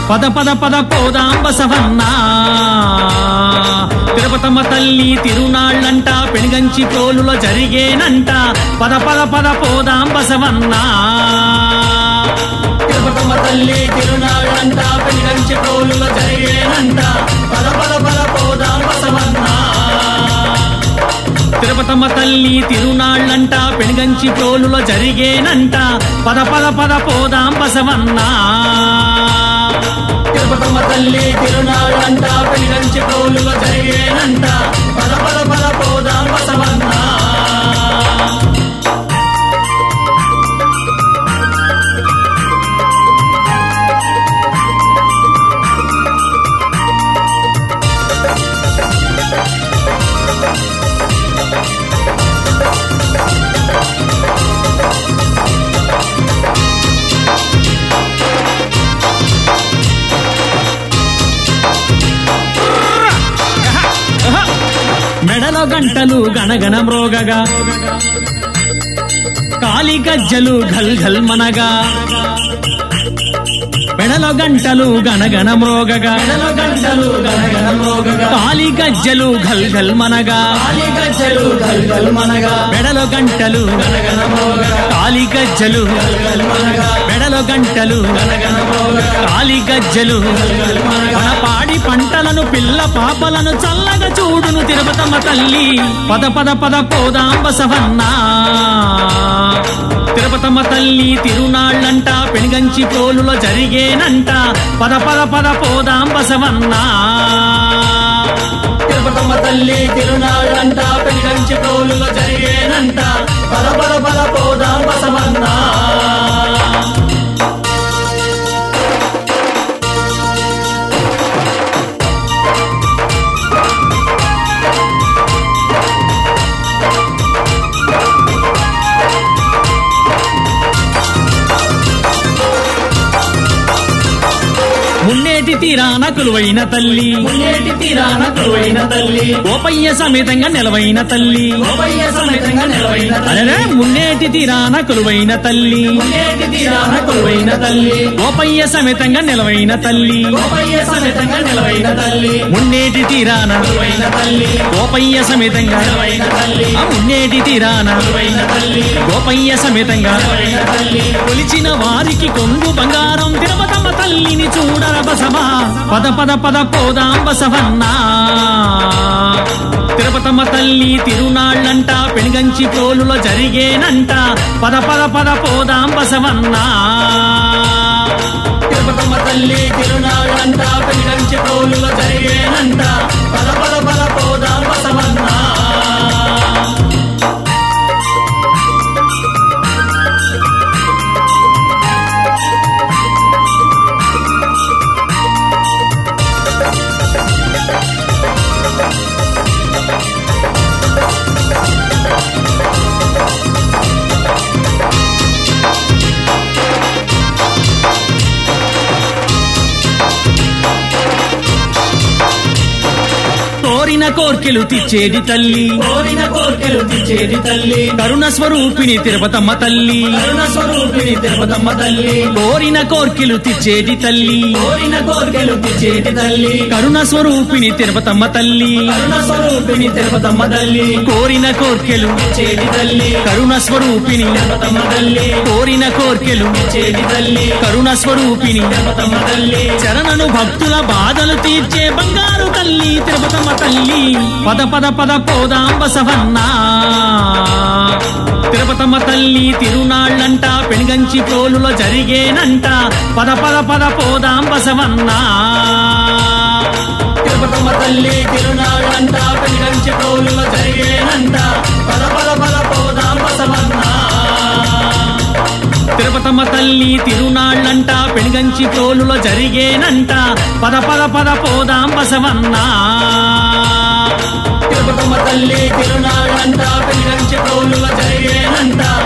పద పద పద పోదాం బసవన్నా తిరుపతమ్మ తల్లి తిరునాళ్ళంట పెనుగంచి తోలులో జరిగేనంట పద పద పద పోదాం బసవన్నా తిరుపతమ్మ తల్లి తిరునాళ్ళంట పెనుగంచి తోలులో జరిగేనంట పద పద పద పోదాం బసవన్నా తిరుపతమ్మ తల్లి తిరునాళ్ళంట పెనుగంచి తోలులో జరిగేనంట పద పద పద పోదాం బసవన్నా తిరుపతమ్మ తల్లి తిరునాళ్ళంట పెనుగంచి తోలులో జరిగేనంట పద పద పద పోదాం బసవన్నా మెడలో గంటలు గణగణ మ్రోగగా కాలి గజ్జలు ఘల్ ఘల్ మనగా మెడలో గంటలు గణగణ మ్రోగగా మెడలో గంటలు గణగణ మ్రోగగా కాలి గజ్జలు ఘల్ ఘల్ మనగా కాలి గజ్జలు ఘల్ ఘల్ మనగా మెడలో గంటలు గణగణ మ్రోగగా కాలి గజ్జలు ఘల్ ఘల్ మనగా మెడలో గంటలు గణగణ మ్రోగగా కాలి గజ్జలు ఘల్ ఘల్ మనగా మన పాడి పంటలను పిల్ల పాపలను చల్లగా చూడును తిరుపతమ్మ తల్లి పద పద పద పోదాం బసవన్నా తిరుపతమ్మ తల్లి తిరునాళ్ళంట పెనుగంచి తోలులో జరిగేనంట పద పద పద పోదాం బసవన్నా తిరుపతమ్మ తల్లి తిరునాళ్ళంట పెనుగంచి తోలులో జరిగేనంట పద పద పద పోదాం బసవన్నా మున్నేటి తీరాన కొలువైన తల్లి మున్నేటి తీరాన కొలువైన తల్లి గోపయ్య సమేతంగా నిలవైన తల్లి గోపయ్య సమేతంగా నిలవైన అరే మున్నేటి తీరాన కొలువైన తల్లి మున్నేటి తీరాన కొలువైన తల్లి గోపయ్య సమేతంగా నిలవైన తల్లి గోపయ్య సమేతంగా నిలవైన తల్లి మున్నేటి తీరాన కొలువైన తల్లి గోపయ్య సమేతంగా నిలవైన తల్లి ఆ మున్నేటి తీరాన కొలువైన తల్లి గోపయ్య సమేతంగా నిలవైన తల్లి కొలిచిన వారికి కొంగు బంగారం తిరుపతమ్మ తల్లిని చూడర బసవా పద పద పద పోదాం బసవన్నా తిరుపతమ్మ తల్లి తిరునాళ్ళంట పెనుగంచి తోలులో జరిగేనంట పద పద పద పోదాం బసవన్నా తిరుపతమ్మ తల్లి తిరునాళ్ళంట పెనుగంచి తోలులో జరిగేనంట పద పద పద పోదాం బసవన్నా కోరిన కోర్కెలు తెచ్చేది తల్లి కోరిన కోర్కెలు తెచ్చేది తల్లి కరుణ స్వరూపిణి తిరుపతమ్మ తల్లి కరుణ స్వరూపిణి తిరుపతమ్మ తల్లి కోరిన కోర్కెలు తెచ్చేది తల్లి కోరిన కోర్కెలు తెచ్చేది తల్లి కరుణ స్వరూపిణి తిరుపతమ్మ తల్లి కరుణ స్వరూపిణి తిరుపతమ్మ తల్లి కోరిన కోర్కెలు తెచ్చేది తల్లి కరుణ స్వరూపిణి తిరుపతమ్మ తల్లి కోరిన కోర్కెలు తెచ్చేది తల్లి కరుణ స్వరూపిణి తిరుపతమ్మ తల్లి చరణను భక్తుల బాధలు తీర్చే బంగారు తల్లి తిరుపతమ్మ తల్లి పద పద పద పోదాం బసవన్నా తిరుపతమ్మ తల్లి తిరునాళ్ళంట పెనుగంచి తోలులో జరిగేనంట పద పద పద పోదాం బసవన్నా తిరుపతమ్మ తల్లి తిరునాళ్ళంట పెనుగంచి తోలులో జరిగేనంట పద పద పద పోదాం బసవన్నా తిరుపతమ్మ తల్లి తిరునాళ్ళంట పెనుగంచి తోలులో జరిగేనంట పద పద పద పోదాం బసవన్నా తిరుపతమ్మ తల్లి తిరునాళ్ళంట పెనుగంచి తోలులో జరిగేనంట